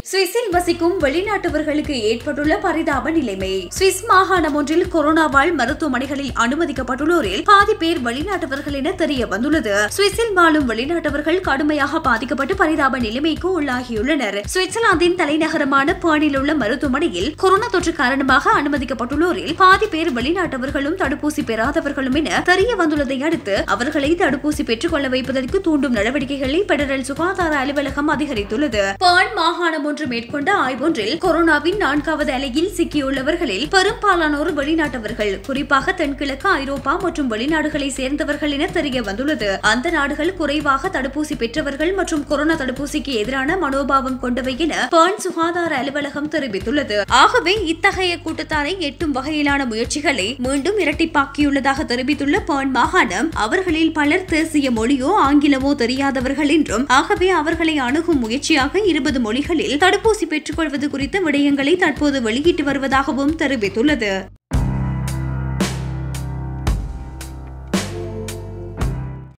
சுவிஸில் வசிக்கும் வெளிநாட்டவர்களுக்கு ஏற்பட்டுள்ள பரிதாப நிலைமை சுவிஸ் மாகாணம் ஒன்றில் கொரோனாவால் மருத்துவமனைகளில் அனுமதிக்கப்பட்டுள்ளோரில் பாதி பேர் வெளிநாட்டவர்கள் என தெரிய வந்துள்ளது சுவிஸில் வாழும் வெளிநாட்டவர்கள் கடுமையாக பாதிக்கப்பட்டு பரிதாப நிலைமைக்கு உள்ளாகியுள்ளனர் சுவிட்சர்லாந்தின் தலைநகரமான பேர்னில் உள்ள மருத்துவமனையில் கொரோனா தொற்று காரணமாக அனுமதிக்கப்பட்டுள்ளோரில் பாதி பேர் வெளிநாட்டவர்களும் தடுப்பூசி பெறாதவர்களும் என தெரிய வந்துள்ளதை அடுத்து அவர்களை தடுப்பூசி பெற்றுக் கொள்ள வைப்பதற்கு தூண்டும் நடவடிக்கைகளை பெடரல் சுகாதார அலுவலகம் அதிகரித்துள்ளது பேர்ன் மாகாணம் ஒன்று மேற்கொண்ட ஆய்வொன்றில் கொரோனாவின் நான்காவது அலையில் சிக்கியுள்ளவர்களில் பெரும்பாலானோர் வெளிநாட்டவர்கள் குறிப்பாக தென்கிழக்கு ஐரோப்பா மற்றும் வெளிநாடுகளை சேர்ந்தவர்கள் என தெரிய வந்துள்ளது அந்த நாடுகள் குறைவாக தடுப்பூசி பெற்றவர்கள் மற்றும் கொரோனா தடுப்பூசிக்கு எதிரான மனோபாவம் கொண்டவை என பேர்ன் சுகாதார அலுவலகம் தெரிவித்துள்ளது ஆகவே இத்தகைய கூட்டத்தாரை எட்டும் வகையிலான முயற்சிகளை மீண்டும் இரட்டிப்பாக்கியுள்ளதாக தெரிவித்துள்ள பேர்ன் மாகாணம் அவர்களில் பலர் தேசிய மொழியோ ஆங்கிலமோ தெரியாதவர்கள் என்றும் ஆகவே அவர்களை அணுகும் முயற்சியாக இருபது மொழிகளில் தடுப்பூசி பெற்றுக்கொள்வது குறித்த விடயங்களை தற்போது வெளியிட்டு வருவதாகவும் தெரிவித்துள்ளது